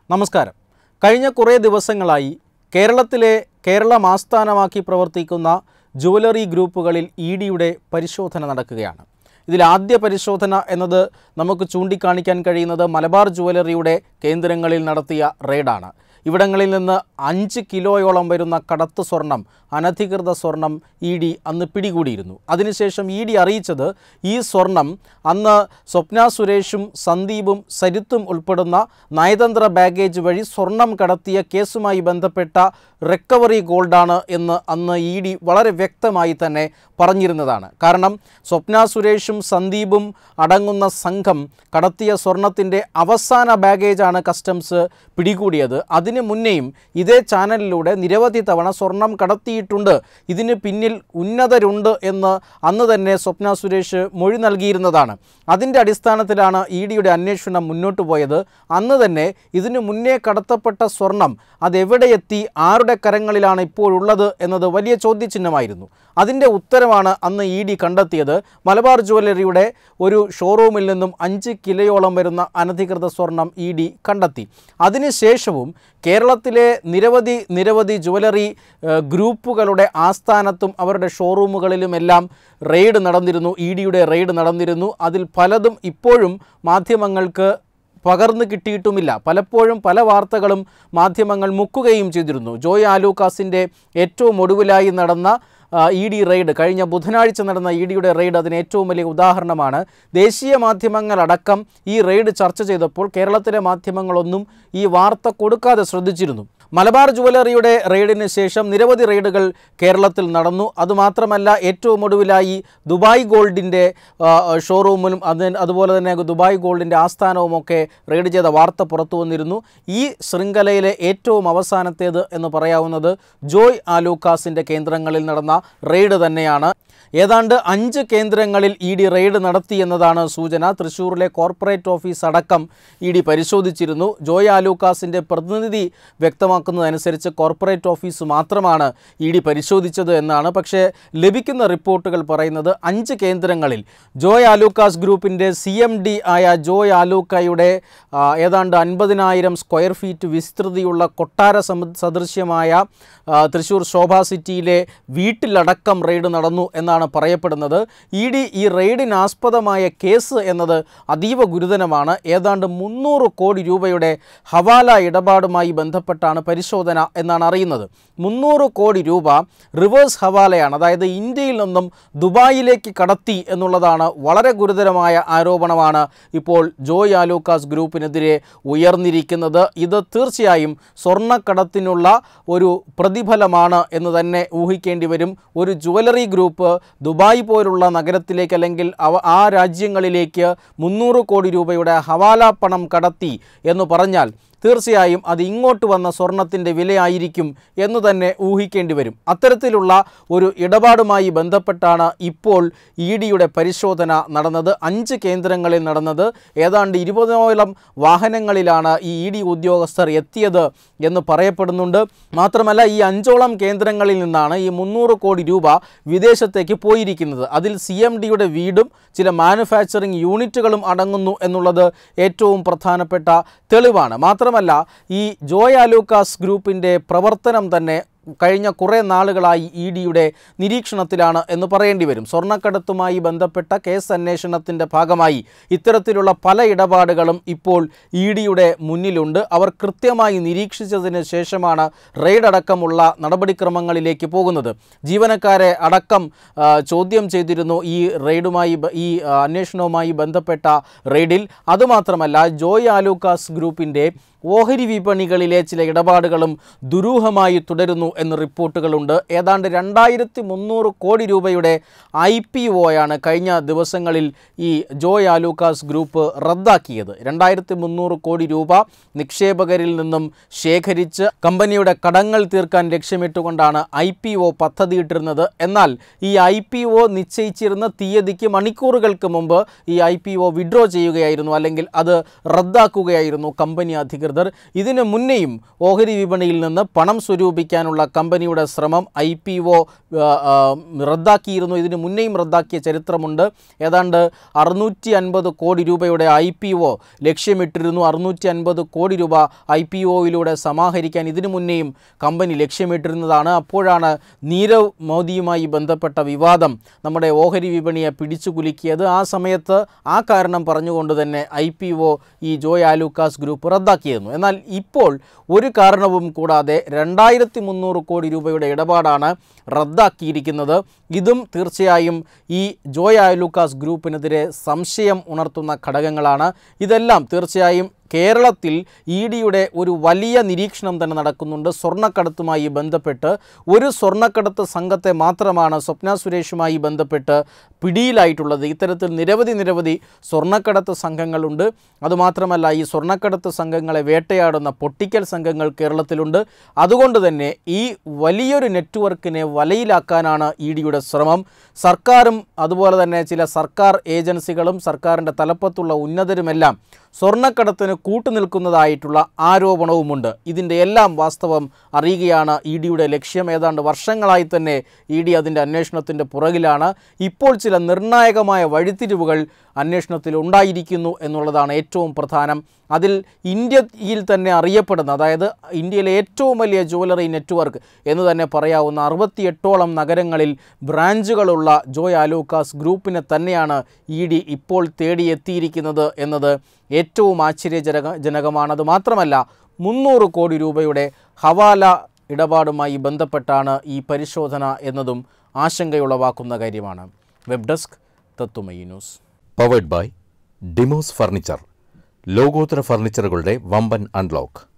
നമസ്കാരം കഴിഞ്ഞ കുറേ ദിവസങ്ങളായി കേരളത്തിലെ കേരളം ആസ്ഥാനമാക്കി പ്രവർത്തിക്കുന്ന ജുവലറി ഗ്രൂപ്പുകളിൽ ഇ ഡിയുടെ പരിശോധന നടക്കുകയാണ് ഇതിൽ ആദ്യ പരിശോധന എന്നത് നമുക്ക് ചൂണ്ടിക്കാണിക്കാൻ കഴിയുന്നത് മലബാർ ജുവലറിയുടെ കേന്ദ്രങ്ങളിൽ നടത്തിയ റെയ്ഡാണ് ഇവിടങ്ങളിൽ നിന്ന് അഞ്ച് കിലോയോളം വരുന്ന കടത്ത് സ്വർണം അനധികൃത സ്വർണം ഇ ഡി അന്ന് പിടികൂടിയിരുന്നു അതിനുശേഷം ഇ ഡി അറിയിച്ചത് ഈ സ്വർണം അന്ന് സ്വപ്ന സുരേഷും സന്ദീപും സരിത്തും ഉൾപ്പെടുന്ന നയതന്ത്ര ബാഗേജ് വഴി സ്വർണം കടത്തിയ കേസുമായി ബന്ധപ്പെട്ട റിക്കവറി ഗോൾഡാണ് എന്ന് അന്ന് ഇ ഡി വളരെ വ്യക്തമായി തന്നെ പറഞ്ഞിരുന്നതാണ് കാരണം സ്വപ്ന സുരേഷും സന്ദീപും അടങ്ങുന്ന സംഘം കടത്തിയ സ്വർണത്തിൻ്റെ അവസാന ബാഗേജാണ് കസ്റ്റംസ് പിടികൂടിയത് അതിനു മുന്നേയും ഇതേ ചാനലിലൂടെ നിരവധി തവണ സ്വർണം കടത്തിയിട്ടുണ്ട് ഇതിന് പിന്നിൽ ഉന്നതരുണ്ട് എന്ന് അന്ന് തന്നെ സ്വപ്ന സുരേഷ് മൊഴി നൽകിയിരുന്നതാണ് അതിൻ്റെ അടിസ്ഥാനത്തിലാണ് ഇ ഡിയുടെ അന്വേഷണം മുന്നോട്ട് പോയത് അന്ന് തന്നെ ഇതിനു മുന്നേ കടത്തപ്പെട്ട സ്വർണം അതെവിടെ എത്തി ആരുടെ കരങ്ങളിലാണ് ഇപ്പോഴുള്ളത് എന്നത് വലിയ ചോദ്യചിഹ്നമായിരുന്നു അതിൻ്റെ ഉത്തരമാണ് അന്ന് ഇ ഡി കണ്ടെത്തിയത് മലബാർ ജുവലറിയുടെ ഒരു ഷോറൂമിൽ നിന്നും അഞ്ച് കിലോയോളം വരുന്ന അനധികൃത സ്വർണം ഇ ഡി കണ്ടെത്തി അതിനുശേഷവും കേരളത്തിലെ നിരവധി നിരവധി ജുവലറി ഏഹ്, ഗ്രൂപ്പുകളുടെ ആസ്ഥാനത്തും അവരുടെ ഷോറൂമുകളിലുമെല്ലാം റെയ്ഡ് നടന്നിരുന്നു ഇ ഡിയുടെ റെയ്ഡ് നടന്നിരുന്നു അതിൽ പലതും ഇപ്പോഴും മാധ്യമങ്ങൾക്ക് പകർന്നു കിട്ടിയിട്ടുമില്ല പലപ്പോഴും പല വാർത്തകളും മാധ്യമങ്ങൾ മുക്കുകയും ചെയ്തിരുന്നു ജോയ് ആലൂക്കാസിൻ്റെ ഏറ്റവും ഒടുവിലായി നടന്ന ഇ ഡി റെയ്ഡ് കഴിഞ്ഞ ബുധനാഴ്ച നടന്ന ഇ ഡിയുടെ റെയ്ഡ് അതിന് ഏറ്റവും വലിയ ഉദാഹരണമാണ് ദേശീയ മാധ്യമങ്ങളടക്കം ഈ റെയ്ഡ് ചർച്ച ചെയ്തപ്പോൾ കേരളത്തിലെ മാധ്യമങ്ങളൊന്നും ഈ വാർത്ത കൊടുക്കാതെ ശ്രദ്ധിച്ചിരുന്നു മലബാർ ജുവലറിയുടെ റെയ്ഡിന് ശേഷം നിരവധി റെയ്ഡുകൾ കേരളത്തിൽ നടന്നു അതുമാത്രമല്ല ഏറ്റവും ഒടുവിലായി ദുബായ് ഗോൾഡിൻ്റെ ആ, ഷോറൂമിലും അതിന് അതുപോലെ തന്നെ ദുബായ് ഗോൾഡിൻ്റെ ആസ്ഥാനവുമൊക്കെ റെയ്ഡ് ചെയ്ത വാർത്ത പുറത്തു വന്നിരുന്നു ഈ ശൃംഖലയിലെ ഏറ്റവും അവസാനത്തേത് എന്ന് പറയാവുന്നത് ജോയ് ആലൂക്കാസിൻ്റെ കേന്ദ്രങ്ങളിൽ നടന്ന റെയ്ഡ് തന്നെയാണ് ഏതാണ്ട് അഞ്ച് കേന്ദ്രങ്ങളിൽ ഇ ഡി റെയ്ഡ് നടത്തി എന്നതാണ് സൂചന തൃശ്ശൂരിലെ കോർപ്പറേറ്റ് ഓഫീസ് അടക്കം ഇ ഡി പരിശോധിച്ചിരുന്നു ജോയ് ആലൂക്കാസിൻ്റെ പ്രതിനിധി വ്യക്തമാക്കുന്നതനുസരിച്ച് കോർപ്പറേറ്റ് ഓഫീസ് മാത്രമാണ് ഇ ഡി പരിശോധിച്ചത് എന്നാണ് പക്ഷേ ലഭിക്കുന്ന റിപ്പോർട്ടുകൾ പറയുന്നത് അഞ്ച് കേന്ദ്രങ്ങളിൽ ജോയ് ആലൂക്കാസ് ഗ്രൂപ്പിൻ്റെ സി എം ഡി ആയ ജോയ് ആലൂക്കയുടെ ആ, ഏതാണ്ട് അൻപതിനായിരം സ്ക്വയർ ഫീറ്റ് വിസ്തൃതിയുള്ള കൊട്ടാര സമ സദൃശ്യമായ ആ, തൃശ്ശൂർ ശോഭ സിറ്റിയിലെ വീട്ടിലടക്കം റെയ്ഡ് നടന്നു എന്നാണ് പറയപ്പെടുന്നത് ഇ ഡി ഈ റെയ്ഡിനാസ്പദമായ കേസ് എന്നത് അതീവ ഗുരുതരമാണ് ഏതാണ്ട് മുന്നൂറ് കോടി രൂപയുടെ ഹവാല ഇടപാടുമായി ബന്ധപ്പെട്ടാണ് പരിശോധന എന്നാണ് അറിയുന്നത് മുന്നൂറ് കോടി രൂപ റിവേഴ്സ് ഹവാലയാണ് അതായത് ഇന്ത്യയിൽ നിന്നും ദുബായിലേക്ക് കടത്തി എന്നുള്ളതാണ് വളരെ ഗുരുതരമായ ആരോപണമാണ് ഇപ്പോൾ ജോയ് ആലൂക്കാസ് ഗ്രൂപ്പിനെതിരെ ഉയർന്നിരിക്കുന്നത് ഇത് തീർച്ചയായും സ്വർണ്ണക്കടത്തിനുള്ള ഒരു പ്രതിഫലമാണ് എന്ന് തന്നെ ഊഹിക്കേണ്ടി വരും ഒരു ജുവലറി ഗ്രൂപ്പ് ദുബായ് പോലുള്ള നഗരത്തിലേക്ക് അല്ലെങ്കിൽ അവ ആ രാജ്യങ്ങളിലേക്ക് മുന്നൂറ് കോടി രൂപയുടെ ഹവാല പണം കടത്തി എന്ന് പറഞ്ഞാൽ തീർച്ചയായും അത് ഇങ്ങോട്ട് വന്ന സ്വർണത്തിൻ്റെ വിലയായിരിക്കും എന്ന് തന്നെ ഊഹിക്കേണ്ടി വരും അത്തരത്തിലുള്ള ഒരു ഇടപാടുമായി ബന്ധപ്പെട്ടാണ് ഇപ്പോൾ ഇ ഡിയുടെ പരിശോധന നടന്നത് അഞ്ച് കേന്ദ്രങ്ങളിൽ നടന്നത് ഏതാണ്ട് ഇരുപതോളം വാഹനങ്ങളിലാണ് ഈ ഇ ഡി ഉദ്യോഗസ്ഥർ എത്തിയത് എന്ന് പറയപ്പെടുന്നുണ്ട് മാത്രമല്ല ഈ അഞ്ചോളം കേന്ദ്രങ്ങളിൽ നിന്നാണ് ഈ മുന്നൂറ് കോടി രൂപ വിദേശത്തേക്ക് പോയിരിക്കുന്നത് അതിൽ സി എം ഡിയുടെ വീടും ചില മാനുഫാക്ചറിംഗ് യൂണിറ്റുകളും അടങ്ങുന്നു എന്നുള്ളത് ഏറ്റവും പ്രധാനപ്പെട്ട തെളിവാണ് മാത്രമല്ല ഈ ജോയ് ആലൂക്കാസ് ഗ്രൂപ്പിൻ്റെ പ്രവർത്തനം തന്നെ കഴിഞ്ഞ കുറേ നാളുകളായി ഇ ഡിയുടെ നിരീക്ഷണത്തിലാണ് എന്ന് പറയേണ്ടി വരും സ്വർണ്ണക്കടത്തുമായി ബന്ധപ്പെട്ട കേസ് അന്വേഷണത്തിൻ്റെ ഭാഗമായി ഇത്തരത്തിലുള്ള പല ഇടപാടുകളും ഇപ്പോൾ ഇ ഡിയുടെ മുന്നിലുണ്ട് അവർ കൃത്യമായി നിരീക്ഷിച്ചതിന് ശേഷമാണ് റെയ്ഡ് അടക്കമുള്ള നടപടിക്രമങ്ങളിലേക്ക് പോകുന്നത് ജീവനക്കാരെ അടക്കം ആ, ചോദ്യം ചെയ്തിരുന്നു ഈ റെയ്ഡുമായി ബ- ഈ ആ, അന്വേഷണവുമായി ബന്ധപ്പെട്ട റെയ്ഡിൽ അതുമാത്രമല്ല ജോയ് ആലൂക്കാസ് ഗ്രൂപ്പിൻ്റെ ഓഹരി വിപണികളിലെ ചില ഇടപാടുകളും ദുരൂഹമായി തുടരുന്നു എന്ന് റിപ്പോർട്ടുകളുണ്ട് ഏതാണ്ട് രണ്ടായിരത്തി മുന്നൂറ് കോടി രൂപയുടെ ഐ പി ഒയാണ് കഴിഞ്ഞ ദിവസങ്ങളിൽ ഈ ജോയ് ആലൂക്കാസ് ഗ്രൂപ്പ് റദ്ദാക്കിയത് രണ്ടായിരത്തി മുന്നൂറ് കോടി രൂപ നിക്ഷേപകരിൽ നിന്നും ശേഖരിച്ച് കമ്പനിയുടെ കടങ്ങൾ തീർക്കാൻ ലക്ഷ്യമിട്ടുകൊണ്ടാണ് ഐ പി ഒ പദ്ധതിയിട്ടിരുന്നത് എന്നാൽ ഈ ഐ പി ഒ നിശ്ചയിച്ചിരുന്ന തീയതിക്ക് മണിക്കൂറുകൾക്ക് മുമ്പ് ഈ ഐ പി ഒ വിഡ്രോ ചെയ്യുകയായിരുന്നു അല്ലെങ്കിൽ അത് റദ്ദാക്കുകയായിരുന്നു കമ്പനി അധികൃതർ ഇതിനു മുന്നേയും ഓഹരി വിപണിയിൽ നിന്ന് പണം സ്വരൂപിക്കാനുള്ള കമ്പനിയുടെ ശ്രമം ഐ പി ഒ റദ്ദാക്കിയിരുന്നു ഇതിന് മുന്നേയും റദ്ദാക്കിയ ചരിത്രമുണ്ട് ഏതാണ്ട് അറുന്നൂറ്റി അൻപത് കോടി രൂപയുടെ ഐ പി ഒ ലക്ഷ്യമിട്ടിരുന്നു അറുന്നൂറ്റി അൻപത് കോടി രൂപ ഐ പി ഒയിലൂടെ സമാഹരിക്കാൻ ഇതിനു മുന്നേയും കമ്പനി ലക്ഷ്യമിട്ടിരുന്നതാണ് അപ്പോഴാണ് നീരവ് മോദിയുമായി ബന്ധപ്പെട്ട വിവാദം നമ്മുടെ ഓഹരി വിപണിയെ പിടിച്ചു കുലുക്കിയത് ആ സമയത്ത് ആ കാരണം പറഞ്ഞുകൊണ്ട് തന്നെ ഐ പി ഒ ഈ ജോയ് ആലൂക്കാസ് ഗ്രൂപ്പ് റദ്ദാക്കിയിരുന്നു എന്നാൽ ഇപ്പോൾ ഒരു കാരണവും കൂടാതെ രണ്ടായിരത്തി മുന്നൂറ് കോടി രൂപയുടെ ഇടപാടാണ് റദ്ദാക്കിയിരിക്കുന്നത് ഇതും തീർച്ചയായും ഈ ജോയ് ആലൂക്കാസ് ഗ്രൂപ്പിനെതിരെ സംശയം ഉണർത്തുന്ന ഘടകങ്ങളാണ് ഇതെല്ലാം തീർച്ചയായും കേരളത്തിൽ ഇ ഡിയുടെ ഒരു വലിയ നിരീക്ഷണം തന്നെ നടക്കുന്നുണ്ട് സ്വർണ്ണക്കടത്തുമായി ബന്ധപ്പെട്ട് ഒരു സ്വർണ്ണക്കടത്ത് സംഘത്തെ മാത്രമാണ് സ്വപ്ന സുരേഷുമായി ബന്ധപ്പെട്ട് പിടിയിലായിട്ടുള്ളത് ഇത്തരത്തിൽ നിരവധി നിരവധി സ്വർണ്ണക്കടത്ത് സംഘങ്ങളുണ്ട് അതുമാത്രമല്ല ഈ സ്വർണ്ണക്കടത്ത് സംഘങ്ങളെ വേട്ടയാടുന്ന പൊട്ടിക്കൽ സംഘങ്ങൾ കേരളത്തിലുണ്ട് അതുകൊണ്ട് തന്നെ ഈ വലിയൊരു നെറ്റ്വർക്കിനെ വലയിലാക്കാനാണ് ഇ ഡിയുടെ ശ്രമം സർക്കാരും അതുപോലെ തന്നെ ചില സർക്കാർ ഏജൻസികളും സർക്കാരിൻ്റെ തലപ്പത്തുള്ള ഉന്നതരുമെല്ലാം സ്വർണ്ണക്കടത്തിന് കൂട്ടുനിൽക്കുന്നതായിട്ടുള്ള ആരോപണവുമുണ്ട് ഇതിൻ്റെ എല്ലാം വാസ്തവം അറിയുകയാണ് ഇ ഡിയുടെ ലക്ഷ്യം ഏതാണ്ട് വർഷങ്ങളായി തന്നെ ഇ ഡി അതിൻ്റെ അന്വേഷണത്തിൻ്റെ പുറകിലാണ് ഇപ്പോൾ ചില നിർണായകമായ വഴിത്തിരിവുകൾ അന്വേഷണത്തിൽ ഉണ്ടായിരിക്കുന്നു എന്നുള്ളതാണ് ഏറ്റവും പ്രധാനം അതിൽ ഇന്ത്യയിൽ തന്നെ അറിയപ്പെടുന്ന അതായത് ഇന്ത്യയിലെ ഏറ്റവും വലിയ ജുവലറി നെറ്റ്വർക്ക് എന്ന് തന്നെ പറയാവുന്ന അറുപത്തിയെട്ടോളം നഗരങ്ങളിൽ ബ്രാഞ്ചുകളുള്ള ജോയ് ആലൂക്കാസ് ഗ്രൂപ്പിനെ തന്നെയാണ് ഇ ഡി ഇപ്പോൾ തേടിയെത്തിയിരിക്കുന്നത് എന്നത് ഏറ്റവും ആശ്ചര്യജനക ജനകമാണത് മാത്രമല്ല മുന്നൂറ് കോടി രൂപയുടെ ഹവാല ഇടപാടുമായി ബന്ധപ്പെട്ടാണ് ഈ പരിശോധന എന്നതും ആശങ്കയുളവാക്കുന്ന കാര്യമാണ് വെബ് ഡെസ്ക് തത്തുമയി news powered by Demos furniture ലോകോത്തര ഫർണിച്ചറുകളുടെ വമ്പൻ അൺലോക്ക്